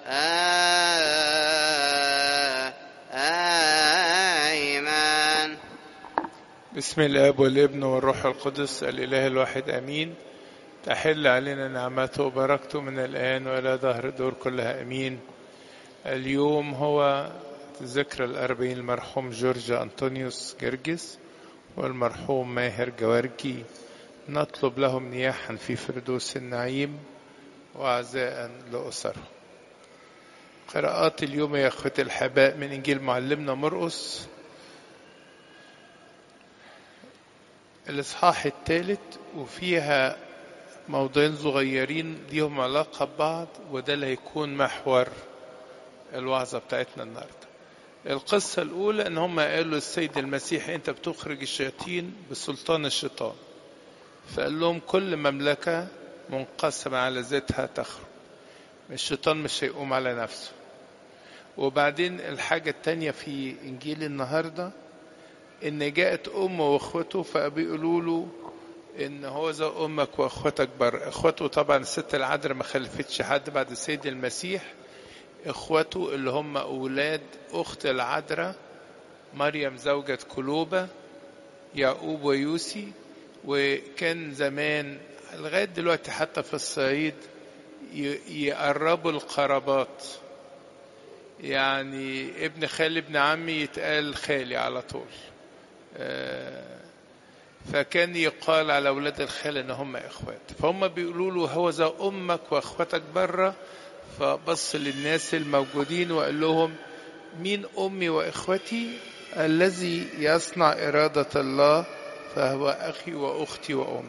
آمين بسم الاب والابن والروح القدس الاله الواحد امين تحل علينا نعمته وبركته من الان والى ظهر الدور كلها امين اليوم هو ذكرى الأربعين المرحوم جورج أنطونيوس جرجس والمرحوم ماهر جوارجي نطلب لهم نياحا في فردوس النعيم وعزاء لأسرهم قراءات اليوم يا أخوتي الحباء من إنجيل معلمنا مرقس الإصحاح الثالث وفيها موضوعين صغيرين ليهم علاقة ببعض وده اللي هيكون محور الوعظة بتاعتنا النهاردة القصة الأولى إن هم قالوا السيد المسيح أنت بتخرج الشياطين بسلطان الشيطان فقال لهم كل مملكة منقسمة على ذاتها تخرج الشيطان مش هيقوم على نفسه وبعدين الحاجة التانية في إنجيل النهاردة إن جاءت أم وأخوته فبيقولوا له إن هو ذا أمك وأخوتك بر أخوته طبعا الست العذراء ما خلفتش حد بعد السيد المسيح إخوته اللي هم أولاد أخت العذراء مريم زوجة كلوبة يعقوب ويوسي وكان زمان لغاية دلوقتي حتى في الصعيد يقربوا القرابات يعني ابن خالي ابن عمي يتقال خالي على طول فكان يقال على أولاد الخال إن هم إخوات فهم بيقولوا له هو ذا أمك وأخوتك بره فبص للناس الموجودين وقال لهم مين أمي وإخوتي الذي يصنع إرادة الله فهو أخي وأختي وأمي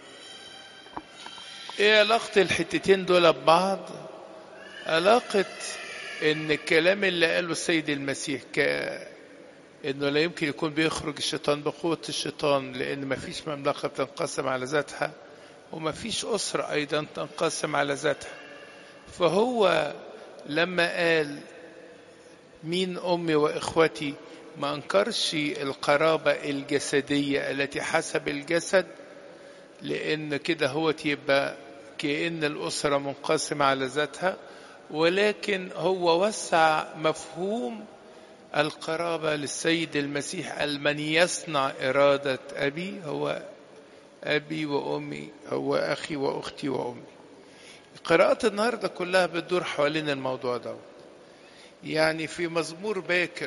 إيه علاقة الحتتين دول ببعض علاقة إن الكلام اللي قاله السيد المسيح ك... إنه لا يمكن يكون بيخرج الشيطان بقوة الشيطان لأن مفيش مملكة بتنقسم على ذاتها ومفيش أسرة أيضا تنقسم على ذاتها فهو لما قال مين أمي وإخوتي ما أنكرش القرابة الجسدية التي حسب الجسد لأن كده هو يبقى كأن الأسرة منقسمة على ذاتها ولكن هو وسع مفهوم القرابة للسيد المسيح المن يصنع إرادة أبي هو أبي وأمي هو أخي وأختي وأمي قراءات النهارده كلها بتدور حوالين الموضوع ده يعني في مزمور باكر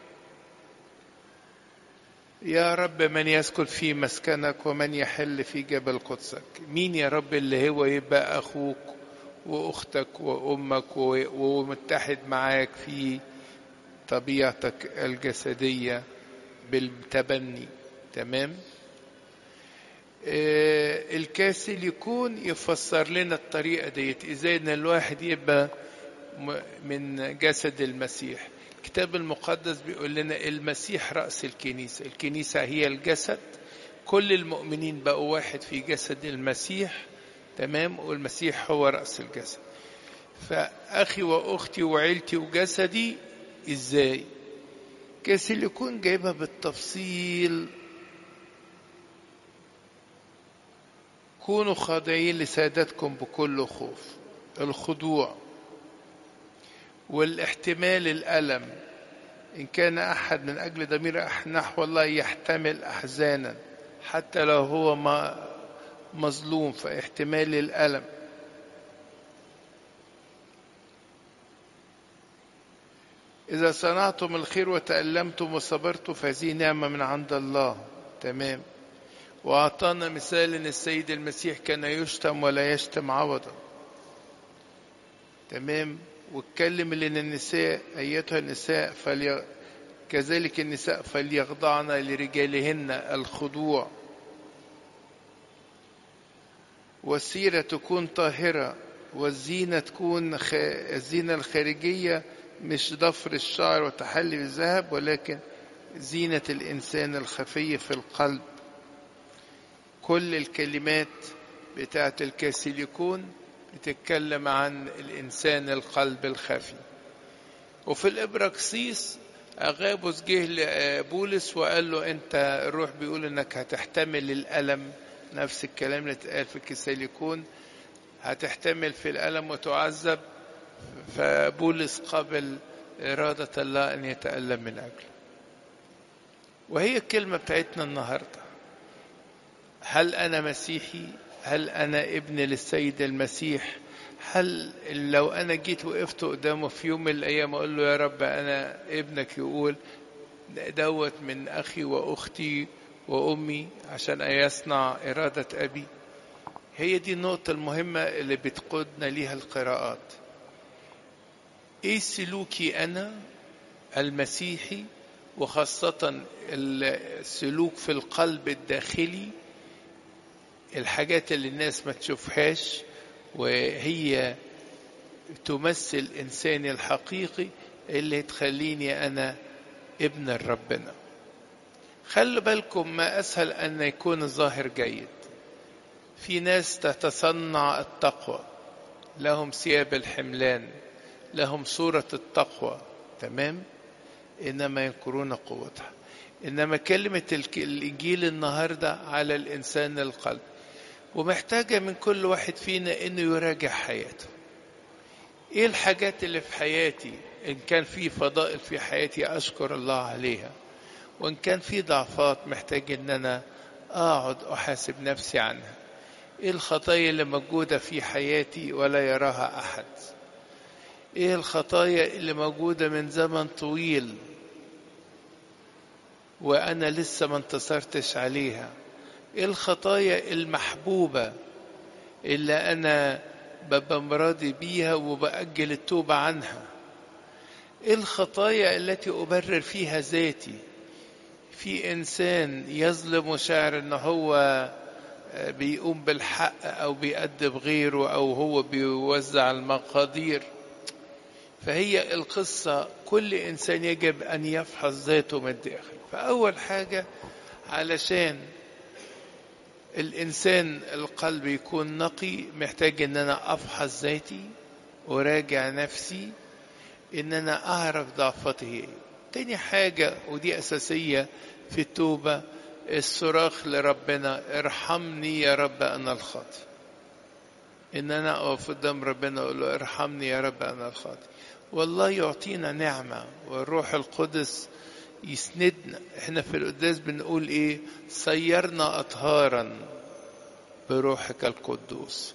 يا رب من يسكن في مسكنك ومن يحل في جبل قدسك مين يا رب اللي هو يبقى أخوك وأختك وأمك ومتحد معاك في طبيعتك الجسدية بالتبني تمام الكاسل يكون يفسر لنا الطريقة ديت ازاي ان الواحد يبقى من جسد المسيح الكتاب المقدس بيقول لنا المسيح رأس الكنيسة الكنيسة هي الجسد كل المؤمنين بقوا واحد في جسد المسيح تمام والمسيح هو رأس الجسد فأخي وأختي وعيلتي وجسدي ازاي كاسل يكون جايبها بالتفصيل كونوا خاضعين لسادتكم بكل خوف الخضوع والاحتمال الألم إن كان أحد من أجل ضمير نحو الله يحتمل أحزانا حتى لو هو ما مظلوم فاحتمال الألم إذا صنعتم الخير وتألمتم وصبرتم فهذه نعمة من عند الله تمام وأعطانا مثال أن السيد المسيح كان يشتم ولا يشتم عوضا تمام واتكلم لأن النساء أيتها النساء فلي... كذلك النساء فليخضعن لرجالهن الخضوع والسيرة تكون طاهرة والزينة تكون خ... الزينة الخارجية مش ضفر الشعر وتحلي بالذهب ولكن زينة الإنسان الخفية في القلب كل الكلمات بتاعة الكاسيليكون بتتكلم عن الإنسان القلب الخفي وفي الإبراكسيس أغابوس جه لبولس وقال له أنت الروح بيقول إنك هتحتمل الألم نفس الكلام اللي اتقال في الكساليكون هتحتمل في الألم وتعذب فبولس قبل إرادة الله أن يتألم من أجله وهي الكلمة بتاعتنا النهاردة هل أنا مسيحي هل أنا ابن للسيد المسيح هل لو أنا جيت وقفت قدامه في يوم من الأيام أقول له يا رب أنا ابنك يقول دوت من أخي وأختي وأمي عشان يصنع إرادة أبي هي دي النقطة المهمة اللي بتقودنا ليها القراءات إيه سلوكي أنا المسيحي وخاصة السلوك في القلب الداخلي الحاجات اللي الناس ما تشوفهاش وهي تمثل إنساني الحقيقي اللي تخليني أنا ابن ربنا خلوا بالكم ما أسهل أن يكون الظاهر جيد في ناس تتصنع التقوى لهم ثياب الحملان لهم صورة التقوى تمام إنما ينكرون قوتها إنما كلمة الإنجيل النهاردة على الإنسان القلب ومحتاجة من كل واحد فينا إنه يراجع حياته إيه الحاجات اللي في حياتي إن كان في فضائل في حياتي أشكر الله عليها وإن كان في ضعفات محتاج إن أنا أقعد أحاسب نفسي عنها إيه الخطايا اللي موجودة في حياتي ولا يراها أحد إيه الخطايا اللي موجودة من زمن طويل وأنا لسه ما انتصرتش عليها إيه الخطايا المحبوبة اللي أنا ببقى مراضي بيها وبأجل التوبة عنها إيه الخطايا التي أبرر فيها ذاتي في إنسان يظلم وشاعر إن هو بيقوم بالحق أو بيأدب غيره أو هو بيوزع المقادير فهي القصة كل إنسان يجب أن يفحص ذاته من الداخل فأول حاجة علشان الإنسان القلب يكون نقي محتاج إن أنا أفحص ذاتي وراجع نفسي إن أنا أعرف ضعفتي إيه تاني حاجة ودي أساسية في التوبة الصراخ لربنا ارحمني يا رب أنا الخاطئ إن أنا أقف قدام ربنا أقول له ارحمني يا رب أنا الخاطئ والله يعطينا نعمة والروح القدس يسندنا احنا في القداس بنقول ايه صيرنا أطهارا بروحك القدوس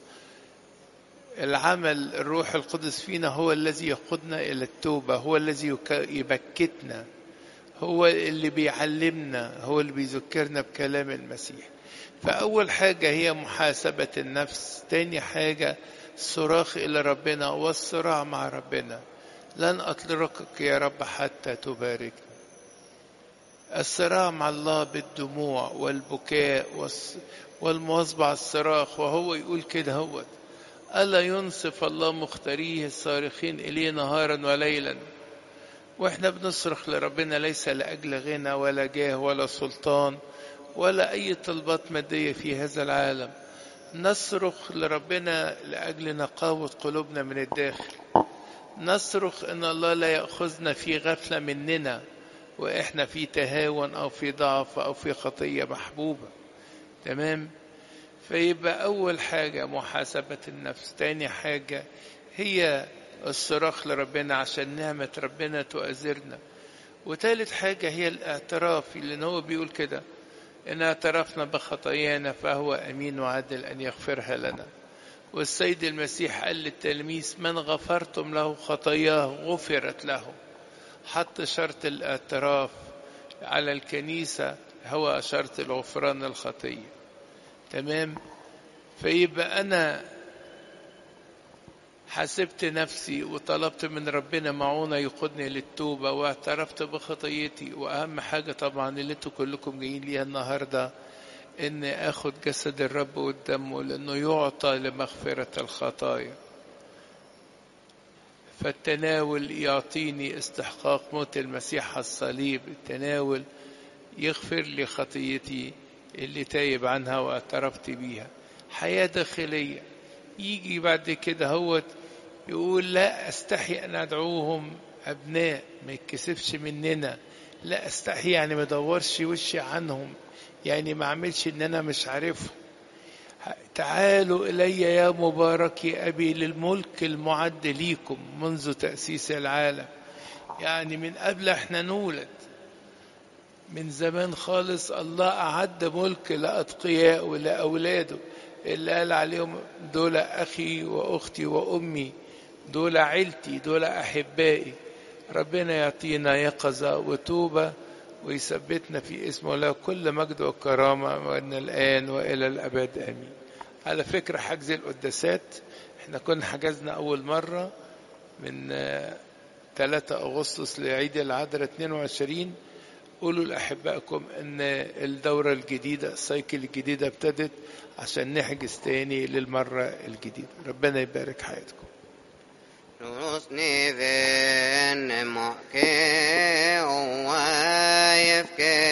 العمل الروح القدس فينا هو الذي يقودنا إلى التوبة هو الذي يبكتنا هو اللي بيعلمنا هو اللي بيذكرنا بكلام المسيح فأول حاجة هي محاسبة النفس تاني حاجة الصراخ إلى ربنا والصراع مع ربنا لن أطلقك يا رب حتى تباركني الصراع مع الله بالدموع والبكاء والمواظبة على الصراخ وهو يقول كده هوت ألا ينصف الله مختاريه الصارخين إليه نهارا وليلا واحنا بنصرخ لربنا ليس لأجل غنى ولا جاه ولا سلطان ولا أي طلبات مادية في هذا العالم نصرخ لربنا لأجل نقاوة قلوبنا من الداخل نصرخ أن الله لا يأخذنا في غفلة مننا وإحنا في تهاون أو في ضعف أو في خطية محبوبة تمام فيبقى أول حاجة محاسبة النفس تاني حاجة هي الصراخ لربنا عشان نعمة ربنا تؤذرنا وتالت حاجة هي الاعتراف لأن هو بيقول كده إن اعترفنا بخطايانا فهو أمين وعدل أن يغفرها لنا والسيد المسيح قال للتلميذ من غفرتم له خطاياه غفرت له حط شرط الاعتراف على الكنيسة هو شرط الغفران الخطية تمام فيبقى أنا حسبت نفسي وطلبت من ربنا معونة يقودني للتوبة واعترفت بخطيتي وأهم حاجة طبعا اللي انتوا كلكم جايين ليها النهاردة إن آخد جسد الرب قدامه لأنه يعطى لمغفرة الخطايا فالتناول يعطيني استحقاق موت المسيح على الصليب التناول يغفر لي خطيتي اللي تايب عنها واعترفت بيها حياة داخلية يجي بعد كده هو يقول لا استحي ان ادعوهم ابناء ما يتكسفش مننا لا استحي يعني ما ادورش وشي عنهم يعني ما اعملش ان انا مش عارفهم تعالوا إلي يا مبارك يا أبي للملك المعد ليكم منذ تأسيس العالم يعني من قبل احنا نولد من زمان خالص الله أعد ملك لأتقياء ولأولاده اللي قال عليهم دول أخي وأختي وأمي دول عيلتي دول أحبائي ربنا يعطينا يقظة وتوبة ويثبتنا في اسمه له كل مجد وكرامة وأن الآن وإلى الأبد آمين على فكرة حجز القداسات احنا كنا حجزنا أول مرة من 3 أغسطس لعيد العذراء 22 قولوا لأحبائكم أن الدورة الجديدة السايكل الجديدة ابتدت عشان نحجز تاني للمرة الجديدة ربنا يبارك حياتكم Nos niven moke o waif ke